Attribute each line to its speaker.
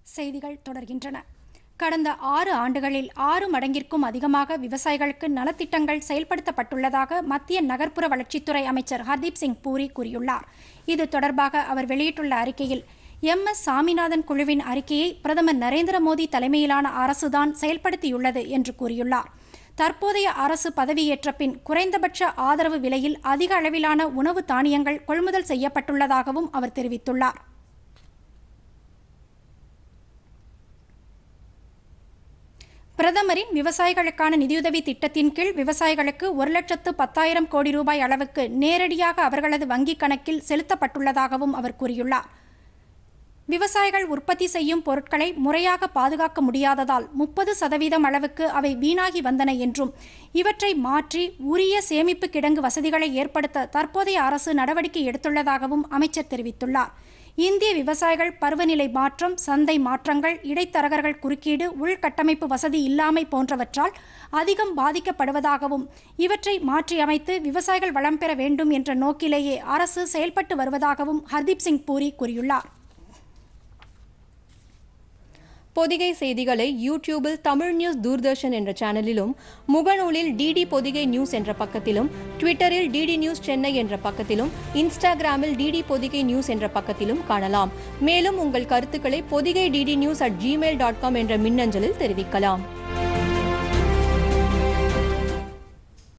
Speaker 1: செய்திகள் தொடர்கின்றன கடந்த ஆறு ஆண்டுகளில் ஆறு மடங்கிற்கும் அதிகமாக விவசாயிகளுக்கு நலத்திட்டங்கள் செயல்படுத்தப்பட்டுள்ளதாக மத்திய நகர்ப்புற வளர்ச்சித்துறை அமைச்சர் ஹர்தீப் சிங் பூரி கூறியுள்ளார் இது தொடர்பாக அவர் வெளியிட்டுள்ள அறிக்கையில் எம் எஸ் சாமிநாதன் குழுவின் அறிக்கையை பிரதமர் நரேந்திர மோடி தலைமையிலான அரசுதான் செயல்படுத்தியுள்ளது என்று கூறியுள்ளார் தற்போதைய அரசு பதவியேற்ற பின் குறைந்தபட்ச ஆதரவு விலையில் அதிக அளவிலான உணவு தானியங்கள் கொள்முதல் செய்யப்பட்டுள்ளதாகவும் அவர் தெரிவித்துள்ளார் பிரதமரின் விவசாயிகளுக்கான நிதியுதவி திட்டத்தின் கீழ் விவசாயிகளுக்கு ஒரு லட்சத்து பத்தாயிரம் கோடி ரூபாய் அளவுக்கு நேரடியாக அவர்களது வங்கிக் கணக்கில் செலுத்தப்பட்டுள்ளதாகவும் அவர் கூறியுள்ளார் விவசாயிகள் உற்பத்தி செய்யும் பொருட்களை முறையாக பாதுகாக்க முடியாததால் முப்பது சதவீதம் அளவுக்கு அவை வீணாகி வந்தன என்றும் இவற்றை மாற்றி உரிய சேமிப்பு கிடங்கு வசதிகளை ஏற்படுத்த தற்போதைய அரசு நடவடிக்கை எடுத்துள்ளதாகவும் அமைச்சர் தெரிவித்துள்ளார் இந்திய விவசாயிகள் பருவநிலை மாற்றம் சந்தை மாற்றங்கள் இடைத்தரகர்கள் குறுக்கீடு உள்கட்டமைப்பு வசதி இல்லாமை போன்றவற்றால் அதிகம் பாதிக்கப்படுவதாகவும் இவற்றை மாற்றியமைத்து விவசாயிகள் வளம் பெற வேண்டும் என்ற நோக்கிலேயே அரசு செயல்பட்டு வருவதாகவும் ஹர்தீப் சிங் பூரி கூறியுள்ளார்
Speaker 2: பொதிகை செய்திகளை யூடியூபில் தமிழ் நியூஸ் தூர்தர்ஷன் என்ற சேனலிலும் முகநூலில் டிடி பொதிகை நியூஸ் என்ற பக்கத்திலும் ட்விட்டரில் டிடி நியூஸ் சென்னை என்ற பக்கத்திலும் இன்ஸ்டாகிராமில் டிடி பொதிகை நியூஸ் என்ற பக்கத்திலும் காணலாம் மேலும் உங்கள் கருத்துக்களை Podhigai D D news at Gmail dot com என்ற மின்னஞ்சலில் தெரிவிக்கலாம்